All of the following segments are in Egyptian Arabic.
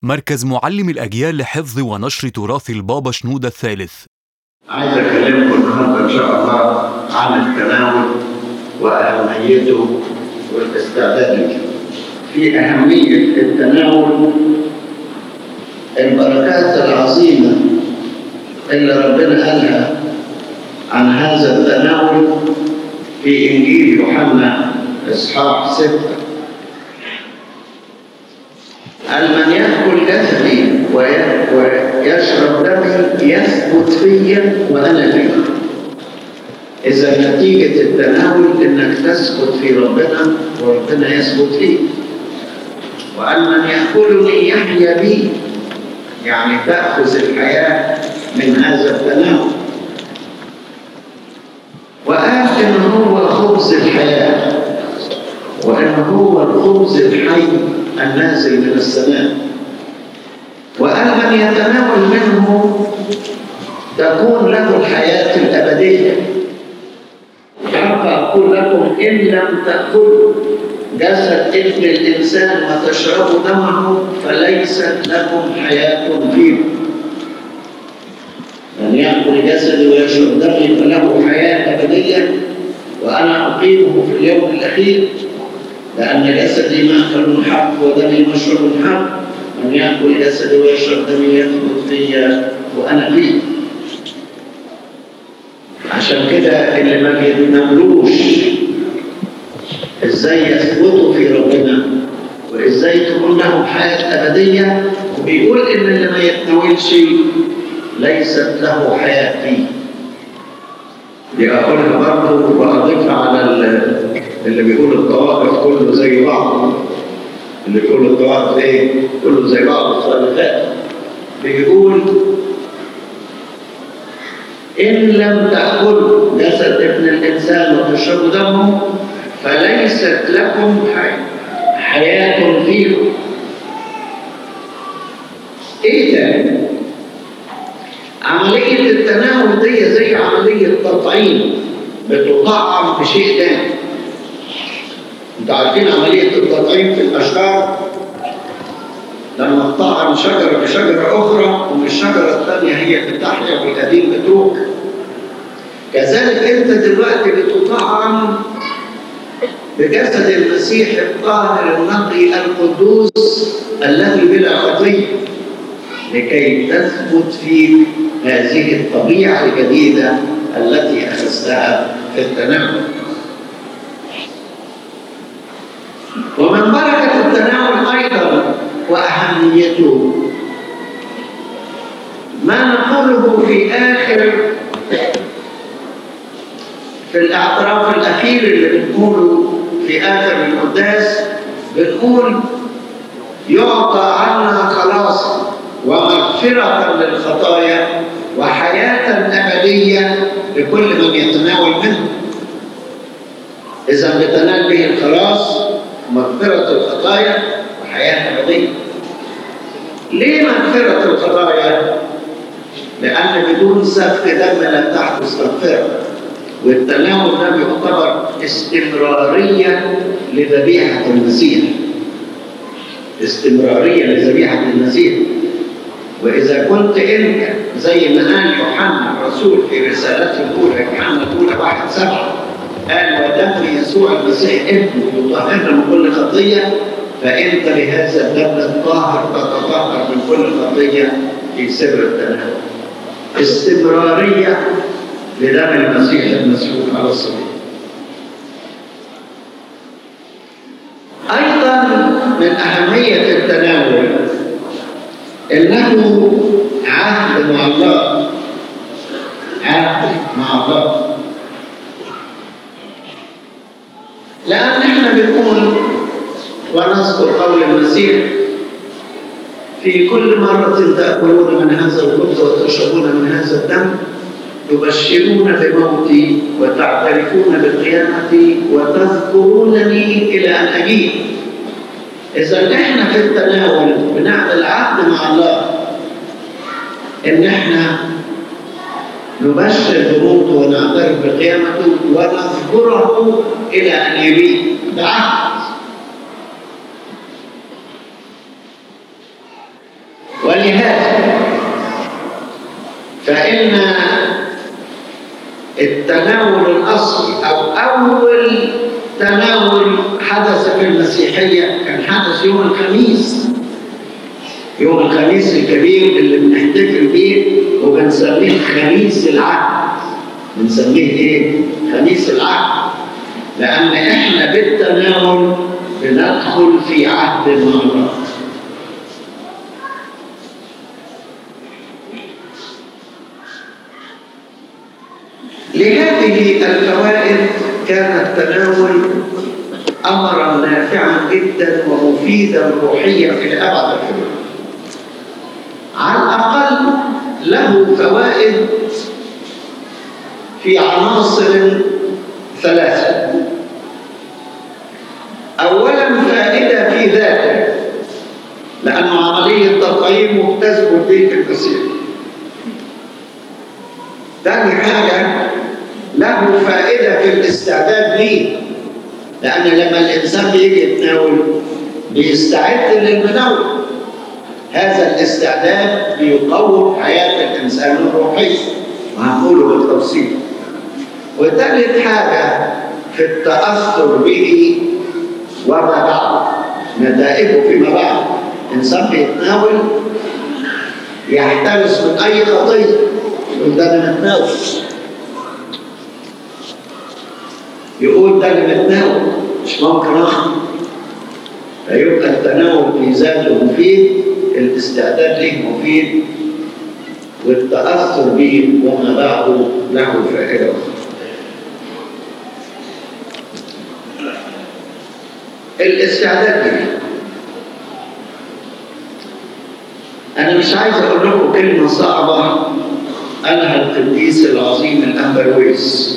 مركز معلم الأجيال لحفظ ونشر تراث البابا شنودة الثالث عايز اكلمكم النهارده ان شاء الله عن التناول واهميته والاستعداد له. في اهميه التناول البركات العظيمه اللي ربنا قالها عن هذا التناول في انجيل يوحنا اصحاح سته قال من ياكل جسدي وي- ويشرب دمي يثبت فيا وانا فيه اذا نتيجه التناول انك تثبت في ربنا وربنا يثبت فيك وان من ياكلني يحيا بي يعني تاخذ الحياه من هذا التناول وقال ان هو خبز الحياه وان هو الخبز الحي النازل من السماء وقال من يتناول منه تكون له الحياة الأبدية حق أقول لكم إن لم تأكلوا جسد ابن الإنسان وتشربوا دمه فليست لكم حياة فيه من يأكل جسدي ويشرب دمي فله حياة أبدية وأنا أقيمه في اليوم الأخير لأن جسدي مأكل حق ودمي مشرب حق من يأكل جسدي ويشرب دمي يثبت فيا وأنا فيه عشان كده اللي ما بيتناولوش ازاي يثبتوا في ربنا وازاي تكون لهم حياة أبدية وبيقول إن اللي ما يتناولش ليست له حياة فيه دي أقولها برضه وأضيفها على ال- اللي بيقول الطوائف كله زي بعض اللي بيقول الطوائف إيه؟ كله زي بعض الصالحات بيقول إن لم تأكلوا جسد ابن الإنسان وتشربوا دمه فليست لكم حي- حياة فيكم إيه تاني؟ عملية التناول دي زي عملية تطعيم بتطعم بشيء تاني انتوا عارفين عملية التطعيم في الأشجار لما تطعم شجرة بشجرة أخرى والشجرة الثانية هي بتحيا والقديم بتروح كذلك أنت دلوقتي بتطعم بجسد المسيح الطاهر النقي القدوس الذي بلا خطيه لكي تثبت فيك هذه الطبيعة الجديدة التي أخذتها في التناول ومن بركة التناول أيضا وأهميته ما نقوله في آخر في الاعتراف الأخير اللي بنقوله في آخر القداس بنقول يعطى عنا خلاصا ومغفرة للخطايا وحياة أبدية لكل من يتناول منه إذا بتنال به الخلاص مغفرة الخطايا وحياة أبدية ليه مغفرة الخطايا؟ لأن بدون سفك دم لا تحدث مغفرة والتناول ده بيعتبر استمرارية لذبيحة المسيح استمرارية لذبيحة المسيح وإذا كنت أنت زي ما قال يوحنا الرسول في رسالته الأولى يوحنا الأولى واحد سبعة قال ودم يسوع المسيح ابنه يطهرنا من كل خطية فأنت بهذا الدم الطاهر تتطهر من كل خطية في سر التناول استمرارية لدم المسيح المسيح على الصليب أيضا من أهمية التناول إنه عهد مع الله عهد مع الله لأن إحنا بنقول ونذكر قول المسيح في كل مرة تأكلون من هذا الخبز وتشربون من هذا الدم تبشرون بموتي وتعترفون بقيامتي وتذكرونني إلى أن أجيب إذا إحنا في التناول بنعمل عقد مع الله إن إحنا نبشر بموته ونعترف بقيامته ونذكره إلى أن يبيد ده عهد فلهذا فإن التناول الأصلي أو أول تناول حدث في المسيحية كان حدث يوم الخميس يوم الخميس الكبير اللي بنحتفل بيه وبنسميه خميس العهد بنسميه ايه؟ خميس العهد لأن احنا بالتناول بندخل في عهد مع الله لهذه الفوائد كان التناول امرا نافعا جدا ومفيدا روحيا في الابعد الحدود على الاقل له فوائد في عناصر ثلاثه اولا فائده في ذاته لانه عمليه تطعيم مكتسب به الكثير ثاني حاجه له فائدة في الاستعداد ليه لأن لما الإنسان بيجي يتناول بيستعد للمناول هذا الاستعداد بيقوم حياة الإنسان الروحية وهنقوله بالتفصيل وثالث حاجة في التأثر به وما بعد نتائجه فيما بعد إنسان بيتناول يحترس من أي خطية يقول ده أنا متناول يقول ده اللي متناول مش ممكن اخر فيبقى التناول في ذاته مفيد الاستعداد ليه مفيد والتأثر به وما بعده له فائدة الاستعداد ليه أنا مش عايز أقول لكم كلمة صعبة قالها القديس العظيم الأمبرويس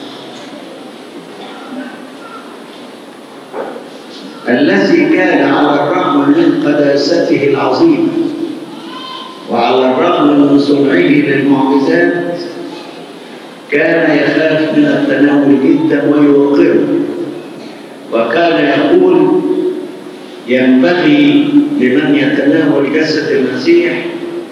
الذي كان على الرغم من قداسته العظيمة وعلى الرغم من صنعه للمعجزات كان يخاف من التناول جدا ويوقره وكان يقول ينبغي لمن يتناول جسد المسيح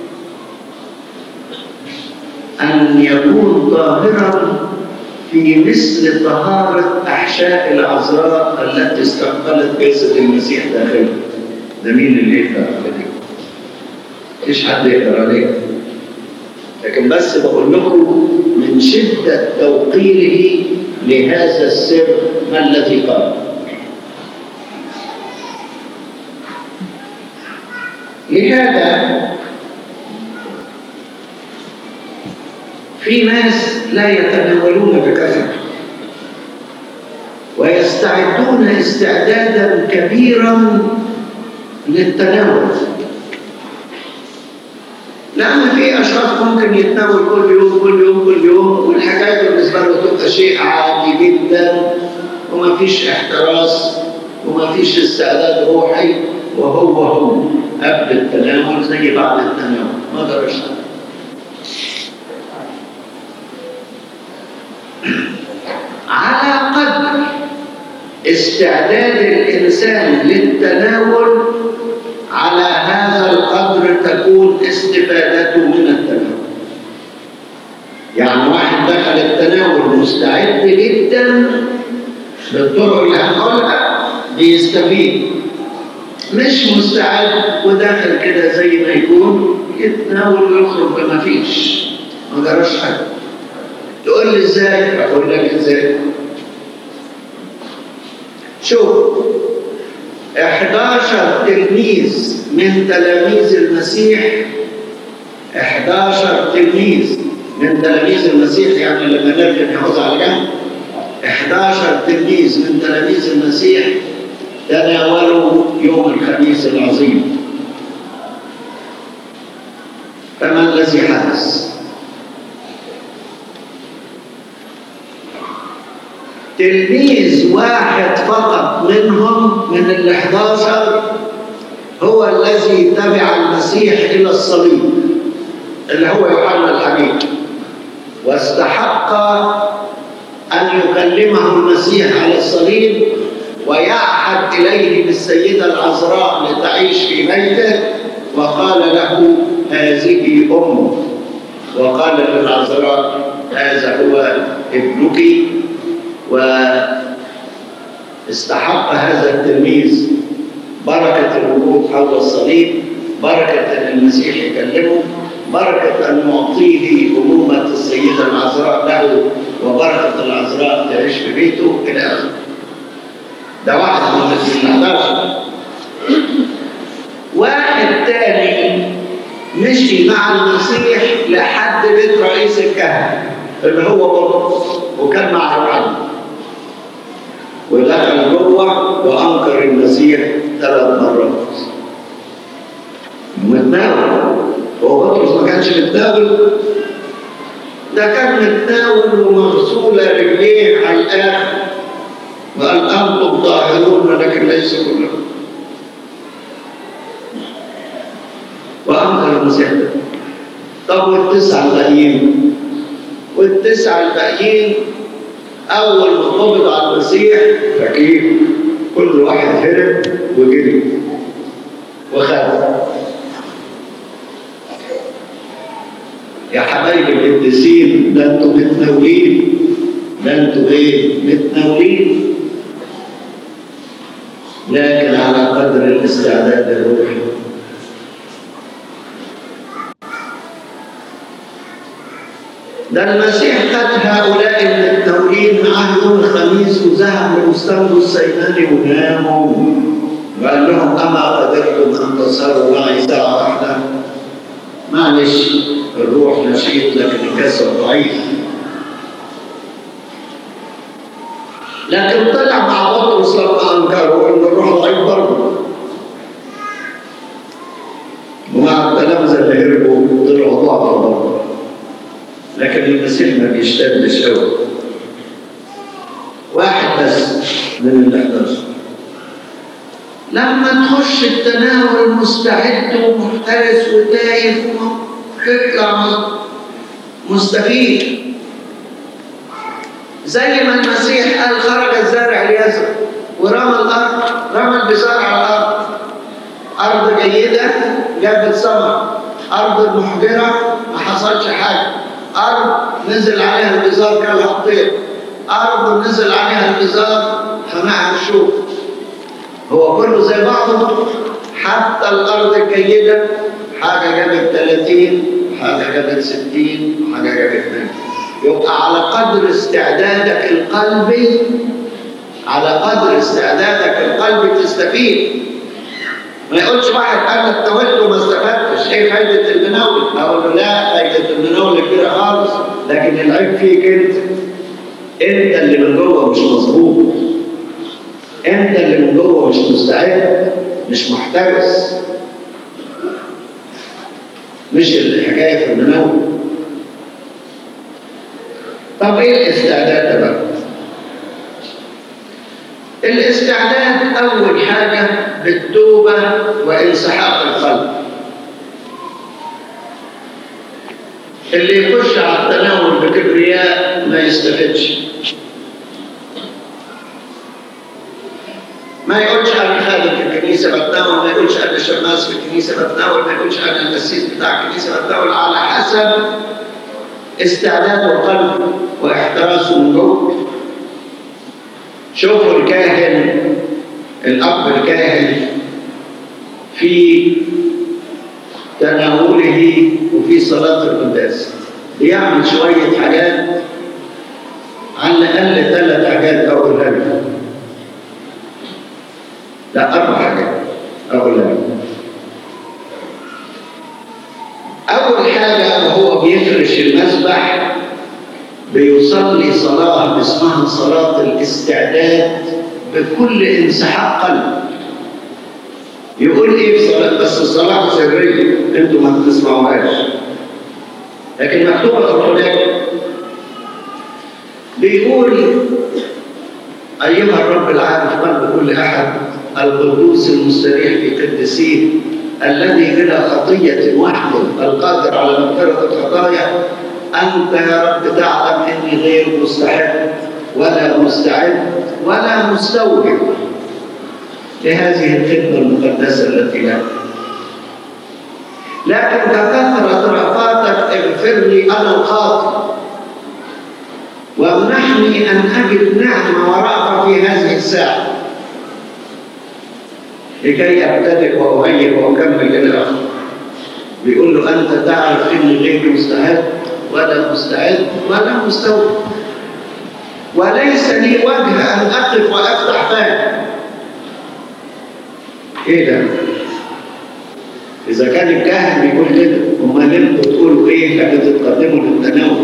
أن يكون طاهرا في مثل طهارة أحشاء العذراء التي استقبلت جسد المسيح داخلها ده مين اللي يقدر على دي؟ مفيش حد يقدر عليه لكن بس بقول لكم من شدة توقيره لهذا السر ما الذي قال لهذا في ناس لا يتناولون بكثرة ويستعدون استعدادا كبيرا للتناول لأن في أشخاص ممكن يتناول كل يوم كل يوم كل يوم والحكاية بالنسبة له تبقى شيء عادي جدا وما فيش احتراس وما فيش استعداد روحي وهو هو قبل التناول زي بعد التناول ما قدرش على قدر استعداد الإنسان للتناول على هذا القدر تكون استفادته من التناول يعني واحد دخل التناول مستعد جدا بالطرق اللي هنقولها بيستفيد مش مستعد وداخل كده زي ما يكون يتناول ويخرج بما فيش ما جراش حاجه تقول لي ازاي؟ اقول لك ازاي؟ شوف 11 تلميذ من تلاميذ المسيح 11 تلميذ من تلاميذ المسيح يعني لما نرجع نحوز على جنب 11 تلميذ من تلاميذ المسيح تناولوا يوم الخميس العظيم فما الذي حدث؟ تلميذ واحد فقط منهم من ال 11 هو الذي تبع المسيح الى الصليب اللي هو يوحنا الحبيب واستحق ان يكلمه المسيح على الصليب ويعهد اليه بالسيده العذراء لتعيش في بيته وقال له أمه وقال للعذراء هذا هو ابنك واستحق هذا التلميذ بركة الوجود حول الصليب بركة أن المسيح يكلمه بركة أن نعطيه أمومة السيدة العذراء له وبركة العذراء تعيش في بيته إلى آخره ده واحد من ال 11 واحد تاني مشي مع المسيح لحد بيت رئيس الكهنة اللي هو بطرس وكان مع يوحنا ودخل جوه وانكر المسيح ثلاث مرات متناول هو بطرس ما كانش متناول ده كان متناول ومغسولة رجليه على الآخر وقال أنتم طاهرون لكن ليس كلكم وأنكر المسيح ده طب والتسعة الباقيين والتسعة الباقيين أول ما قبضوا على المسيح فكيف كل واحد هرب وجري وخاف يا حبايبي القديسين ده انتوا متناولين ده انتوا ايه؟ متناولين لكن على قدر الاستعداد الروحي ده المسيح خد هؤلاء المتناولين عهد خميس وذهب لمستنجد السيناني وناموا وقال لهم اما قدرتم ان تسهروا معي ساعه واحده معلش الروح نشيط لكن الجسد ضعيف لكن طلع مع بطرس لما انكروا ان الروح ضعيف برضه ومع التلامذه اللي هربوا طلعوا ضعف برضه لكن المسيح ما بيشتغلش قوي واحد بس من ال 11 لما تخش التناول مستعد ومحترس وتايف وتطلع مستفيد زي ما المسيح قال خرج الزارع ليزرع ورمى الارض رمى البزار على الارض ارض جيده جابت ثمر ارض محجره ما حصلش حاجه ارض نزل عليها البزار كلها الطير ارض نزل عليها البزار خنقها الشوك هو كله زي بعضه حتى الارض الجيده حاجه جابت 30 حاجه جابت 60 حاجه جابت 100 يبقى على قدر استعدادك القلبي على قدر استعدادك القلبي تستفيد ما يقولش واحد انا اتولدت وما استفدتش ايه فايده المناول؟ اقول له لا فايده المناول كبيره خالص لكن العيب فيك انت انت اللي من جوه مش مظبوط انت اللي من جوه مش مستعد مش محترس مش الحكايه في المناول طب ايه الاستعداد ده بقى؟ الاستعداد اول حاجه بالتوبه وانسحاق القلب اللي يخش على التناول بكبرياء ما يستفدش ما يقولش انا خادم في الكنيسه بتناول ما يقولش انا شماس في الكنيسه بتناول ما يقولش انا القسيس بتاع الكنيسه بتناول على حسب استعداد القلب واحتراسه من جوه شوفوا الكاهن الاب الكاهن في تناوله وفي صلاه القداس بيعمل شويه حاجات على الاقل ثلاث حاجات اقولها لكم لا أربع حاجات أقولها أول حاجة وهو بيفرش المسبح بيصلي صلاة اسمها صلاة الاستعداد بكل انسحاق قلب يقول ايه في صلاة بس الصلاة سرية انتوا ما بتسمعوهاش لكن مكتوبة في القرآن بيقول أيها الرب العارف قلب كل أحد القدوس المستريح في قدسيه الذي بلا خطية وحده القادر على مغفرة الخطايا أنت يا رب تعلم إني غير مستحق ولا مستعد ولا مستوجب لهذه الخدمة المقدسة التي لك لكن ككثرة رأفات اغفر لي أنا الخاطئ وامنحني أن أجد نعمة ورأفة في هذه الساعة لكي أبتدئ وأهيئ وأكمل إلى آخره بيقول له أنت تعرف إني غير مستعد ولا مستعد ولا مستوى وليس لي وجه أن أقف وأفتح فاه إيه ده؟ إذا كان الكاهن بيقول كده أمال أنتوا تقولوا إيه لكن تتقدموا للتناول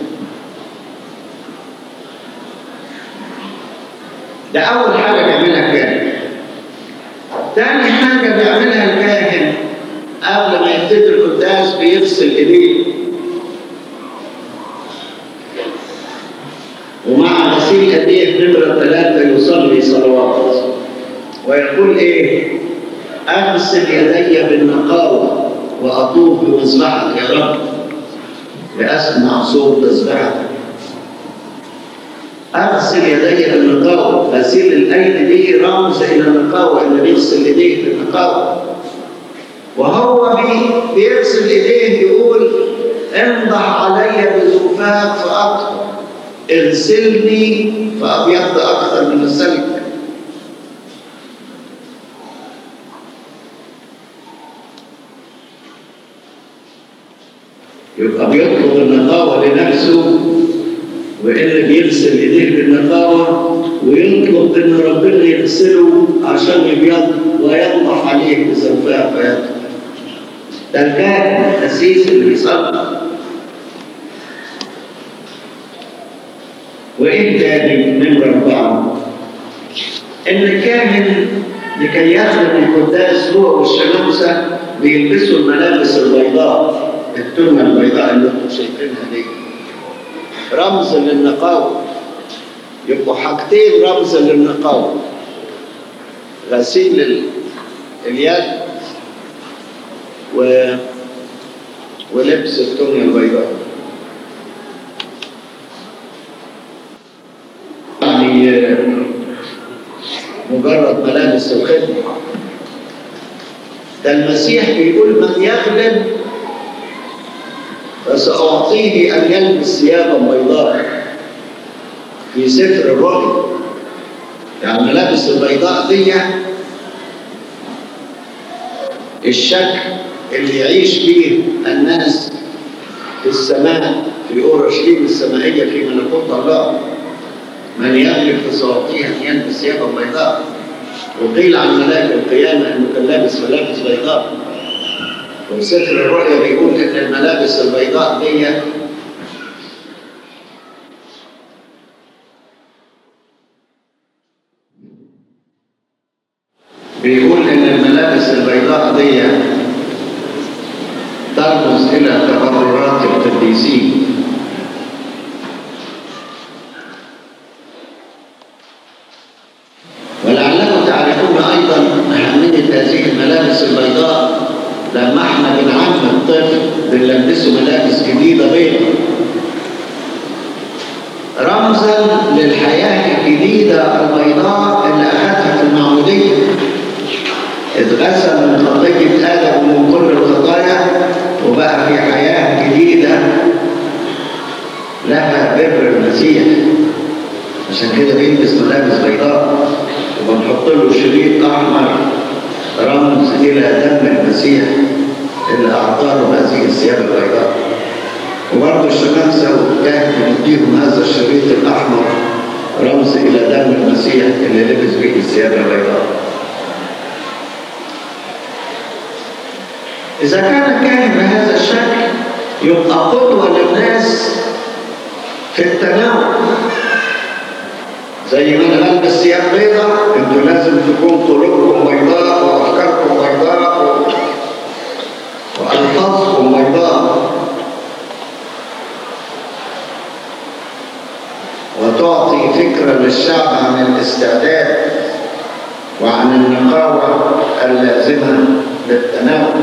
ده أول حاجة بيعملها الكاهن تاني حاجة بيعملها الكاهن قبل ما يبتدي القداس بيغسل إيديه ومع غسيل ايديه نمرة ثلاثة يصلي صلوات ويقول ايه؟ اغسل يدي بالنقاوة واطوف بمذبحك يا رب لاسمع صوت تسبحك اغسل يدي بالنقاوة غسيل الايدي دي رمز الى النقاوة اللي بيغسل ايديه بالنقاوة وهو بي بيغسل ايديه يقول انضح علي بزفاف فاطهر اغسلني فأبيض أكثر من السلك يبقى بيطلب النقاوة لنفسه وإن بيغسل إيديه بالنقاوة ويطلب إن ربنا يغسله عشان يبيض وينضح عليه بزوفاء فيطلع ده الكاهن الأسيس اللي بيصلي وإيه تاني نمرة أربعة؟ إن الكاهن لكي يخدم القداس هو والشمامسة بيلبسوا الملابس البيضاء التهمة البيضاء اللي انتم شايفينها دي رمز للنقاوة يبقوا حاجتين رمز للنقاوة غسيل ال... اليد و... ولبس التهمة البيضاء يعني مجرد ملابس الخدمة ده المسيح بيقول من يغلب فسأعطيه أن يلبس ثيابا بيضاء في سفر الرؤيا يعني الملابس البيضاء دي الشكل اللي يعيش فيه الناس في السماء في أورشليم السمائية في ملكوت الله من يغلب فسأعطيه أن يلبس ثيابا بيضاء وقيل عن ملاك القيامة أنه كان لابس ملابس بيضاء وسفر الرؤيا بيقول ان الملابس البيضاء دي بيقول ان الملابس البيضاء دي ترمز الى تبررات القديسين ولعلكم تعرفون ايضا اهميه هذه الملابس البيضاء لما احنا بنعمل الطفل بنلبسه ملابس جديدة بيضة رمزا للحياة الجديدة البيضاء اللي أخذها في المعمودية اتغسل من خطية آدم ومن كل الخطايا وبقى في حياة جديدة لها بر المسيح عشان كده بيلبس ملابس بيضاء وبنحط له شريط أحمر رمز إلى دم المسيح اللي أعطاه هذه الثياب البيضاء وبرضه الشمامسة والكهف بنديهم هذا الشريط الأحمر رمز إلى دم المسيح اللي لبس به الثياب البيضاء إذا كان الكاهن بهذا الشكل يبقى قدوة للناس في التناول زي ما انا بلبس ثياب بيضاء انتوا لازم تكون قلوبكم بيضاء وافكاركم بيضاء و... والفاظكم بيضاء وتعطي فكرة للشعب عن الاستعداد وعن النقاوة اللازمة للتناول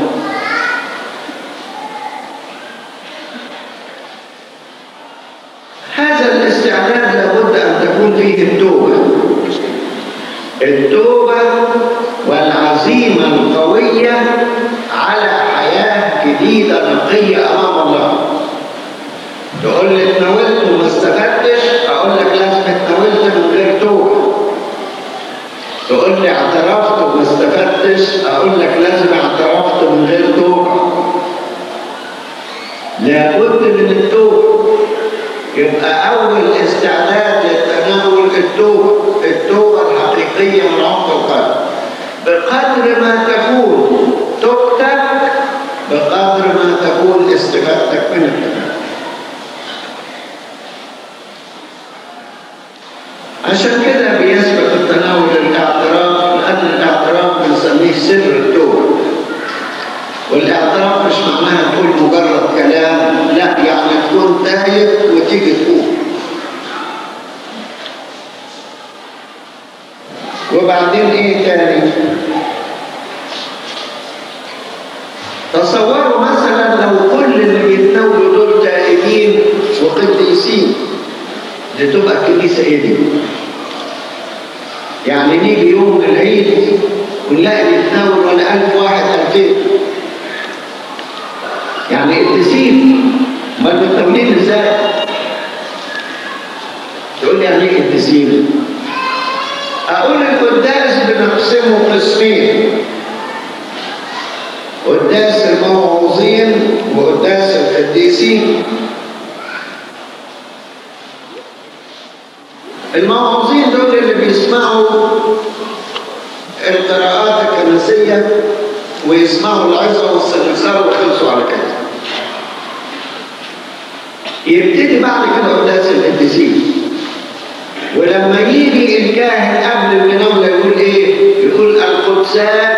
هذا الاستعداد لابد أن تكون فيه التوبة التوبة والعزيمة القوية على حياة جديدة نقية أمام الله تقول لي اتناولت وما استفدتش اقول لك لازم اتناولت من غير توبه تقول لي اعترفت وما استفدتش اقول لك لازم اعترفت من غير توبه لابد من التوبه يبقى اول استعداد للتناول التوبه التوبه الحقيقيه من عمق القلب بقدر ما تكون توبتك بقدر ما تكون استفادتك من التناول عشان كده بيسبق التناول الاعتراف لأن الاعتراف بنسميه سر التوبة والاعتراف مش معناها تقول مجرد كلام لا يعني تكون تايب وتيجي تقول وبعدين ايه تاني تصوروا مثلا لو كل اللي بيتناولوا دول تائبين وقديسين دي تبقى الكنيسة ايه دي؟ يعني نيجي يوم العيد ونلاقي بيتناول ولا ألف واحد ألفين يعني قديسين امال متناولين ازاي؟ تقول لي يعني ايه قديسين؟ أقول القداس بنقسمه قسمين قداس الموعوظين وقداس القديسين الموعظين دول اللي بيسمعوا القراءات الكنسية ويسمعوا العظة والسنكسار وخلصوا على كده يبتدي بعد كده قداس القديسين ولما يجي الكاهن قبل المناولة يقول ايه؟ يقول القدسان